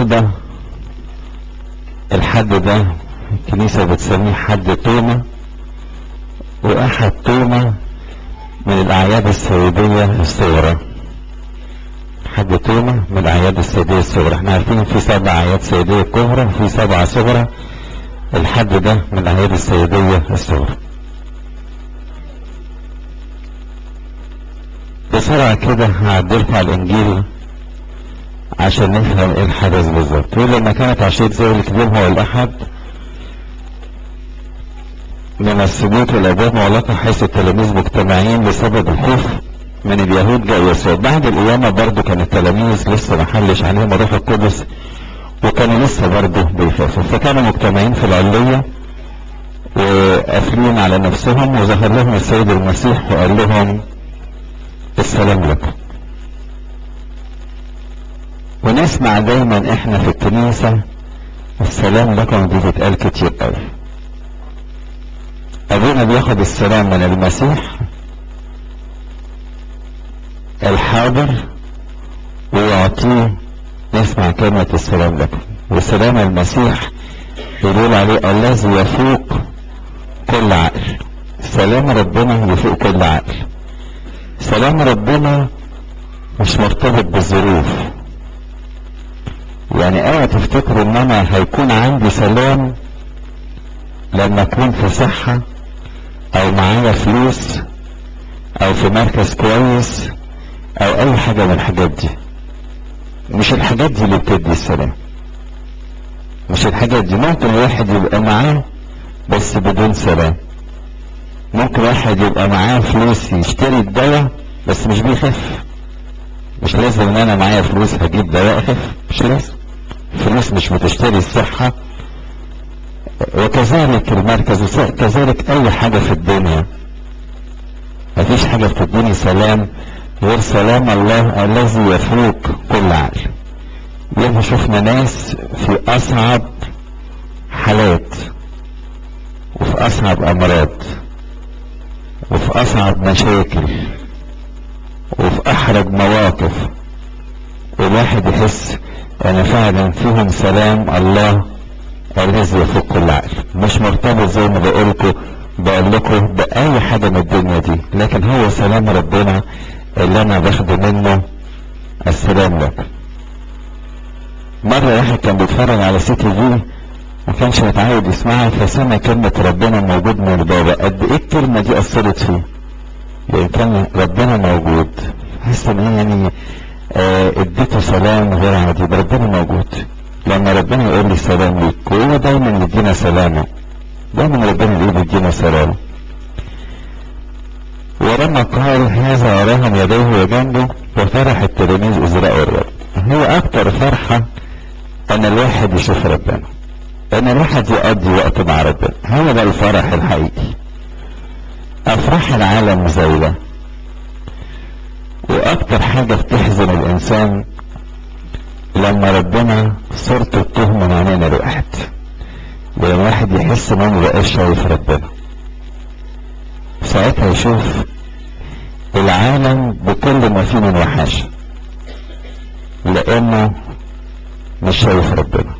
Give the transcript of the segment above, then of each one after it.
النهاردة الحد ده الكنيسة بتسميه حد تومة واحد تومة من الاعياد السيدية الصغرى حد تومة من الاعياد السيدية الصغرى احنا عارفين في سبع اعياد سيدية كبرى وفي سبعة صغرى الحد ده من الاعياد السيدية الصغرى بسرعة كده هعدلكم على الانجيل عشان نفهم ايه الحدث بالظبط يقول لما كانت عشية زي الكبير هو الاحد من السبوت والابواب مغلقة حيث التلاميذ مجتمعين بسبب الخوف من اليهود جاء يسوع بعد القيامة برضو كان التلاميذ لسه ما حلش عليهم الروح القدس وكانوا لسه برضو بيخافوا فكانوا مجتمعين في العلية وقافلين على نفسهم وظهر لهم السيد المسيح وقال لهم السلام لكم ونسمع دايما احنا في الكنيسة السلام لكم دي بتتقال كتير قوي ابونا بياخد السلام من المسيح الحاضر ويعطيه نسمع كلمة السلام لكم وسلام المسيح يقول عليه الذي يفوق كل عقل سلام ربنا يفوق كل عقل سلام ربنا مش مرتبط بالظروف يعني اوعى تفتكروا ان انا هيكون عندي سلام لما اكون في صحة او معايا فلوس او في مركز كويس او اي حاجة من الحاجات دي مش الحاجات دي اللي بتدي السلام مش الحاجات دي ممكن واحد يبقى معاه بس بدون سلام ممكن واحد يبقى معاه فلوس يشتري الدواء بس مش بيخف مش لازم ان انا معايا فلوس هجيب دواء اخف مش لازم فلوس مش بتشتري الصحة وكذلك المركز كذلك اي حاجة في الدنيا مفيش حاجة بتديني سلام غير سلام الله الذي يفوق كل عقل ياما شفنا ناس في اصعب حالات وفي اصعب امراض وفي اصعب مشاكل وفي احرج مواقف والواحد يحس ان فعلا فيهم سلام الله الذي يفوق كل عقل مش مرتبط زي ما بقولكم بقول لكم باي حاجه من الدنيا دي لكن هو سلام ربنا اللي انا باخده منه السلام لكم مرة واحد كان بيتفرج على سي تي في ما كانش متعود يسمعها فسمع كلمة ربنا موجود من البابا قد ايه الكلمة دي اثرت فيه لان كان ربنا موجود حس ان هي يعني آه اديته سلام غير عادي ربنا موجود لما ربنا يقول لي سلام ليك وهو دايما يدينا سلامه دايما ربنا يقول يدينا سلامه ولما قال هذا وراهم يديه وجنبه وفرح التلاميذ إذ رأوا الرب هو أكتر فرحة أن الواحد يشوف ربنا أن الواحد يقضي وقت مع ربنا هو ده الفرح الحقيقي أفراح العالم زايلة وأكتر حاجة بتحزن الإنسان لما ربنا صورته تتوه من عينينا الواحد لما الواحد يحس إنه مبقاش شايف ربنا ساعتها يشوف العالم بكل ما فيه من وحاشة لانه مش شايف ربنا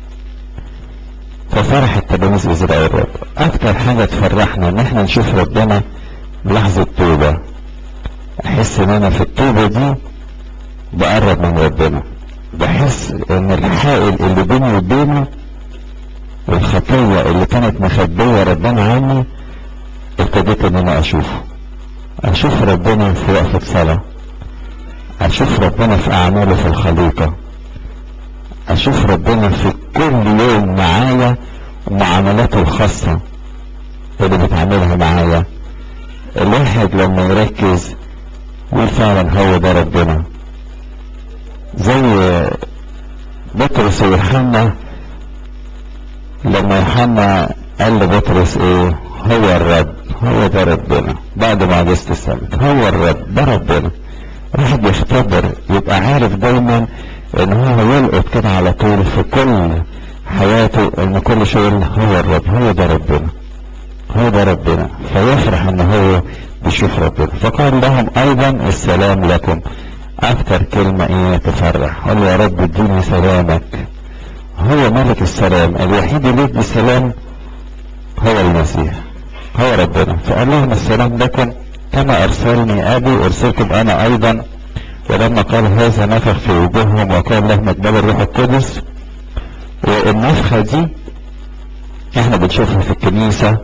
ففرح التلاميذ بزرع الرب اكتر حاجة تفرحنا ان احنا نشوف ربنا لحظة توبة احس ان انا في التوبة دي بقرب من ربنا بحس ان الحائل اللي بيني وبينه والخطية اللي كانت مخبية ربنا عني ابتديت ان انا اشوفه اشوف ربنا في وقفة صلاة اشوف ربنا في اعماله في الخليقة اشوف ربنا في كل يوم معايا ومعاملاته الخاصة اللي بتعملها معايا الواحد لما يركز يقول فعلا هو ده ربنا زي بطرس ويوحنا لما يوحنا قال لبطرس ايه هو الرب هو ده ربنا بعد ما عجزت السمك هو الرب ده ربنا واحد يختبر يبقى عارف دايما ان هو يلقط كده على طول في كل حياته ان كل شغل هو الرب هو ده ربنا هو ده ربنا فيفرح ان هو بيشوف ربنا فقال لهم ايضا السلام لكم اكتر كلمة ايه تفرح قال يا رب اديني سلامك هو ملك السلام الوحيد اللي يدي السلام هو المسيح هو ربنا فقال لهم السلام لكم كما ارسلني ابي ارسلكم انا ايضا ولما قال هذا نفخ في وجوههم وقال لهم اقبلوا الروح القدس والنفخه دي احنا بنشوفها في الكنيسه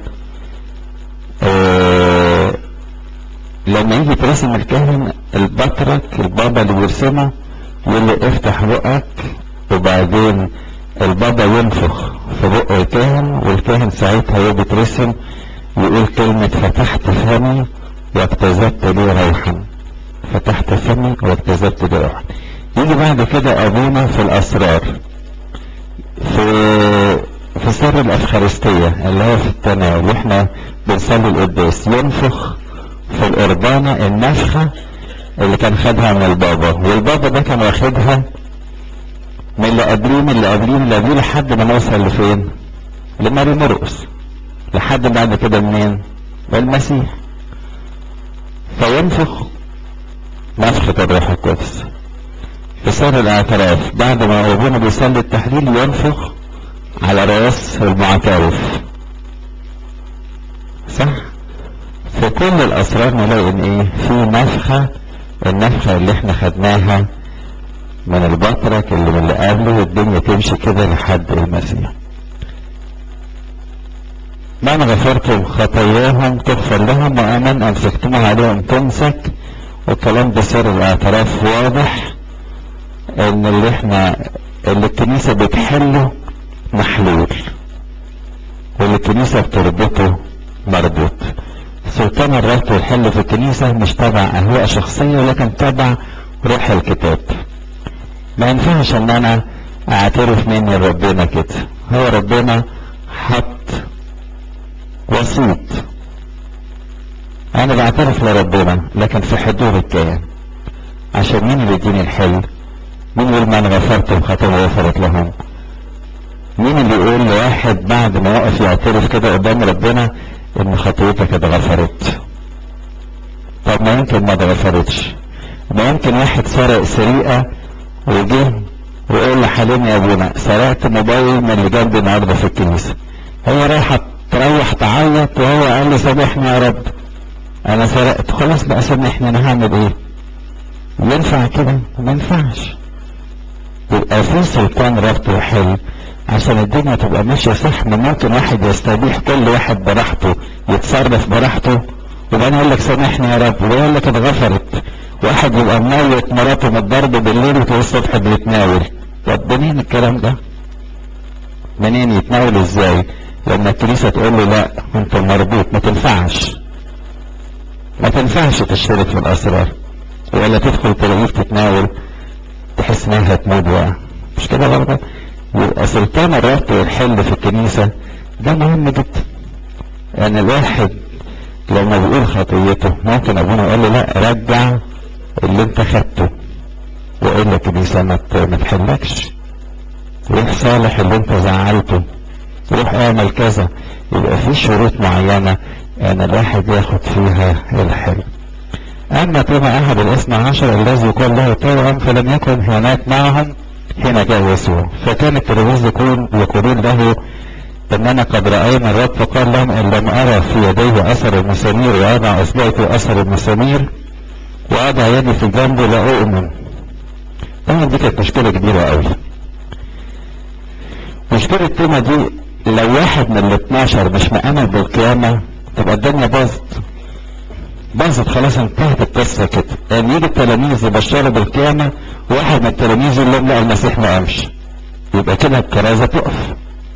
اه لما يجي ترسم الكاهن البطرك البابا اللي بيرسمه يقول له افتح بقك وبعدين البابا ينفخ في بق الكاهن والكاهن ساعتها وهو بيترسم يقول كلمة فتحت فمي واكتسبت لي روحا فتحت فمي واكتسبت لي روحا يجي بعد كده ابونا في الاسرار في في سر الافخارستية اللي هو في التناول واحنا بنصلي القداس ينفخ في القربانة النفخة اللي كان خدها من البابا والبابا ده كان واخدها من اللي قبليه من اللي قبليه من اللي قبليه لحد ما نوصل لفين؟ لماري مرقس لحد بعد كده منين؟ المسيح فينفخ نفخة الروح القدس في سر الاعتراف بعد ما ابونا بيصلي التحليل ينفخ على راس المعترف صح؟ في كل الاسرار نلاقي ان ايه؟ في نفخة النفخة اللي احنا خدناها من البطرك اللي من اللي قبله والدنيا تمشي كده لحد المسيح من غفرتم خطاياهم تغفر لهم ومن امسكتموها عليهم تمسك والكلام ده سر الاعتراف واضح ان اللي احنا اللي الكنيسة بتحله محلول واللي الكنيسة بتربطه مربوط سلطان الربط والحل في الكنيسة مش تبع اهواء شخصية ولكن تبع روح الكتاب ما ينفعش ان انا اعترف مني ربنا كده هو ربنا حط وسيط انا بعترف لربنا لكن في حدود الكيان عشان مين اللي يديني الحل مين يقول من غفرتم خطايا غفرت لهم مين اللي يقول لواحد بعد ما يقف يعترف كده قدام ربنا ان خطيتك اتغفرت طب ما يمكن ما اتغفرتش ما يمكن واحد سرق سرقه وجه ويقول لحليم يا ابونا سرقت موبايل من اللي جنبي النهارده في الكنيسه هي رايحه تروح تعيط وهو قال لي سامحني يا رب انا سرقت خلاص بقى سامحني انا هعمل ايه ينفع كده ما ينفعش يبقى في سلطان ربط وحل عشان الدنيا تبقى ماشيه صح ما ممكن واحد يستبيح كل واحد براحته يتصرف براحته وبعدين يقول لك سامحني يا رب ويقول لك اتغفرت واحد يبقى مموت مراته من الضرب بالليل وتلاقيه الصبح بيتناول طب منين الكلام ده؟ منين يتناول ازاي؟ لما الكنيسه تقول له لا انت مربوط ما تنفعش ما تنفعش تشترك في الاسرار ولا تدخل تلاقيك تتناول تحس انها هتموت بقى مش كده برضه؟ يبقى سلطان الربط والحل في الكنيسه ده مهم جدا يعني الواحد لما بيقول خطيته ممكن ابونا يقول له لا رجع اللي انت خدته والا الكنيسه ما ما تحلكش روح صالح اللي انت زعلته روح اعمل كذا يبقى في شروط معينه ان الواحد ياخد فيها الحل اما طبعا احد الاثنى عشر الذي يقال له توأم فلم يكن هناك معهم حين جاء يسوع فكان التلاميذ يقول يقولون له اننا قد راينا الرب فقال لهم ان لم ارى في يديه اثر المسامير واضع اصبعي في اثر المسامير واضع يدي في جنبه لا اؤمن طبعا دي كانت مشكله كبيره قوي مشكله توما دي لو واحد من ال 12 مش مآمن بالقيامه تبقى الدنيا باظت باظت خلاص انتهت القصه كده يعني يجي التلاميذ يبشروا بالقيامه واحد من التلاميذ يقول لهم لا المسيح ما قامش يبقى كده الكرازه تقف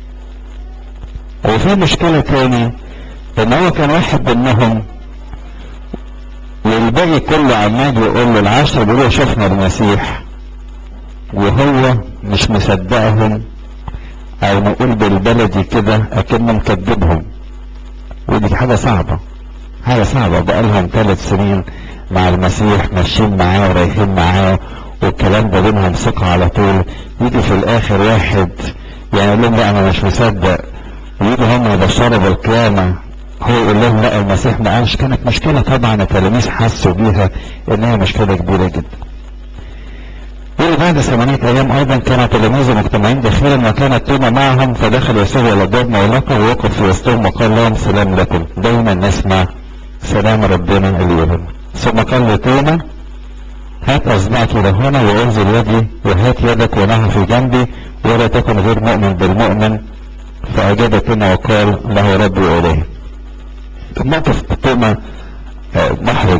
وفي مشكلة تاني ان هو كان واحد منهم والباقي كله عمال يقول له العشرة بيقولوا شفنا المسيح وهو مش مصدقهم او نقول بالبلدي كده اكنه مكذبهم ودي حاجة صعبة حاجة صعبة بقالهم ثلاث سنين مع المسيح ماشيين معاه ورايحين معاه والكلام ده بينهم ثقة على طول يجي في الاخر واحد يعني يقول لهم لا انا مش مصدق ويجوا هم يبشروا بالقيامة هو يقول لهم لا المسيح ما قامش كانت مشكلة طبعا التلاميذ حسوا بيها انها مشكلة كبيرة جدا. يقول بعد ثمانية أيام أيضا كان تلاميذه مجتمعين داخلا وكانت توما معهم فدخل يسوع إلى باب مغلقة ووقف في وسطهم وقال لهم سلام لكم دايما نسمع سلام ربنا اليهم ثم قال لتوما هات أصبعك إلى هنا وأنزل يدي وهات يدك ونها في جنبي ولا تكن غير مؤمن بالمؤمن فأجاب توما وقال له ربي وإلهي موقف توما محرج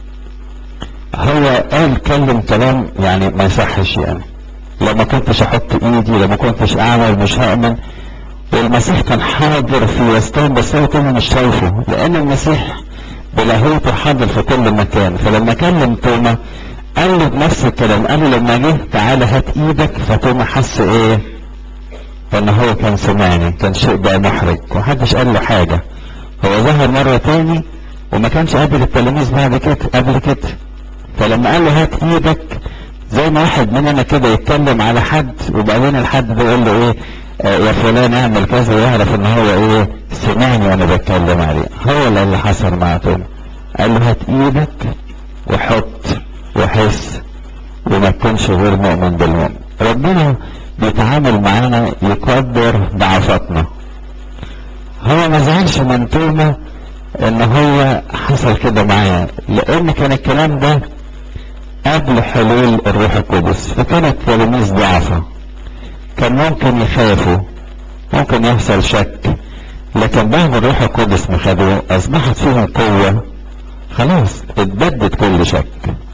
هو قال كلم كلام يعني ما يصحش يعني لو ما كنتش احط ايدي لو ما كنتش اعمل مش هامن والمسيح كان حاضر في وسطهم بس هو كان مش شايفه لان المسيح بلاهوته حاضر في كل مكان فلما كلم توما قال له بنفس الكلام قال له لما جه تعالى هات ايدك فتوما حس ايه ان هو كان سمعني كان شيء بقى محرج ومحدش قال له حاجه هو ظهر مره تاني وما كانش قابل التلاميذ بعد كده قبل كده فلما قال له هات ايدك زي ما واحد مننا كده يتكلم على حد وبعدين الحد ده يقول له ايه آه يا فلان اعمل كذا ويعرف ان هو ايه سمعني وانا بتكلم عليه هو اللي, اللي حصل مع توما قال له هات ايدك وحط وحس وما تكونش غير مؤمن بالمؤمن ربنا بيتعامل معانا يقدر ضعفاتنا هو ما زعلش من توما ان هو حصل كده معاه لان كان الكلام ده قبل حلول الروح القدس فكانت تلاميذ ضعفة كان ممكن يخافوا ممكن يحصل شك لكن بعد الروح القدس ما خدوه اصبحت فيهم قوة خلاص اتبدد كل شك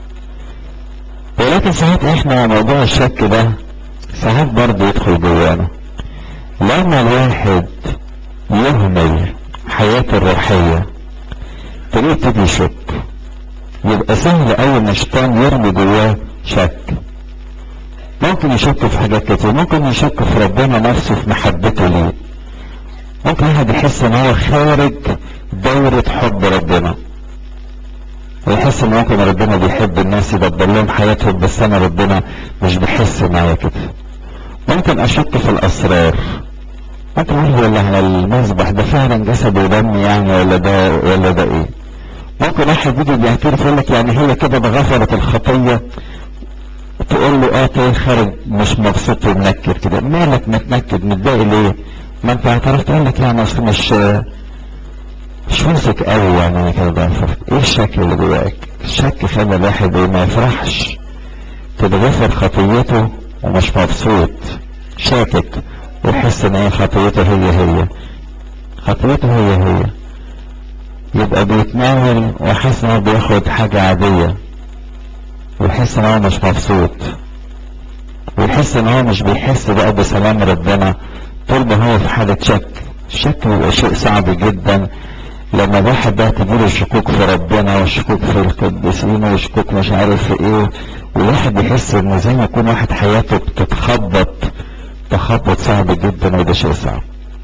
ولكن ساعات احنا موضوع الشك ده ساعات برضه يدخل جوانا لما الواحد يهمل حياته الروحية تلاقيه يبتدي يشك يبقى سهل قوي ان الشيطان يرمي جواه شك ممكن يشك في حاجات كتير ممكن يشك في ربنا نفسه في محبته ليه ممكن واحد يحس ان هو خارج دايرة حب ربنا ويحس ان ممكن ربنا بيحب الناس يبدل لهم حياتهم بس انا ربنا مش بيحس معايا كده ممكن اشك في الاسرار ممكن اقول ولا على المذبح ده فعلا جسد ودم يعني ولا ده ولا ده ايه ممكن واحد يجي بيعترف يقول لك يعني هي كده بغفرت الخطيه تقول له اه تلاقيه خارج مش مبسوط ومنكد كده مالك متنكد متضايق ليه؟ ما انت اعترفت قال لك يعني اصل مش مش واثق قوي يعني انا كده بغفر ايه الشك اللي جواك؟ الشك خلى الواحد ايه ما يفرحش كده غفر خطيته ومش مبسوط شاكك ويحس ان ايه خطيته هي هي خطيته هي هي يبقى بيتناول وحاسس ان هو بياخد حاجة عادية ويحس ان هو مش مبسوط ويحس ان هو مش بيحس بقى بسلام ربنا طول ما هو في حالة شك الشك بيبقى شيء صعب جدا لما الواحد ده تجيله شكوك في ربنا وشكوك في القديسين وشكوك مش عارف في ايه والواحد بيحس ان زي ما يكون واحد حياته بتتخبط تخبط صعب جدا وده شيء صعب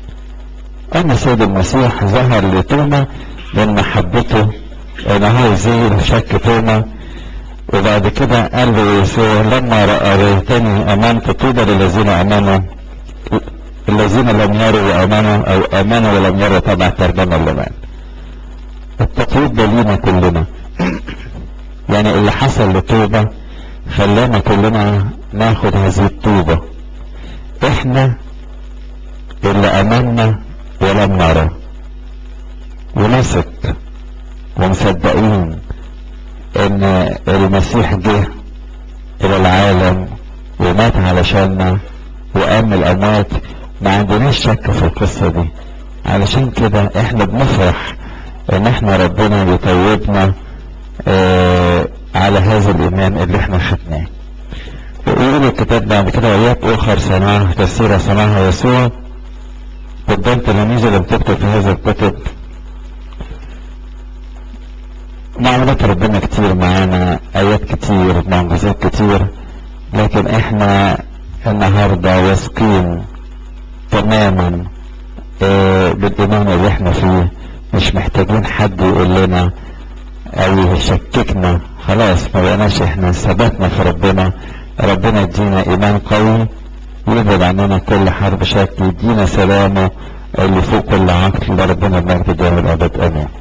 اما سيد المسيح ظهر لتوما من محبته ان هو يزيل شك توما وبعد كده قال له يسوع لما رأيتني امنت طوبى للذين امنوا الذين لم يروا وامنوا او امنوا ولم يروا تبع ترجمه اللبان التطويب ده لينا كلنا يعني اللي حصل لتوبة خلانا كلنا ناخد هذه الطوبة احنا اللي امنا ولم نرى ونثق ومصدقين ان المسيح جه الى العالم ومات علشاننا وقام الاموات ما عندناش شك في القصة دي علشان كده احنا بنفرح ان احنا ربنا يطيبنا اه على هذا الايمان اللي احنا خدناه ويقول الكتاب بعد كده وياك اخر صنعها تفسير صنعها يسوع قدام تلاميذه لم تكتب في هذا الكتب معاملات ربنا كتير معانا ايات كتير معجزات كتير لكن احنا النهارده واثقين تماما اه بالايمان اللي احنا فيه مش محتاجين حد يقول لنا او يشككنا خلاص ما بقناش احنا ثبتنا في ربنا ربنا يدينا ايمان قوي ويبعد عننا كل حرب شك يدينا سلامه اللي فوق كل عقل ربنا بنجد يوم الابد امين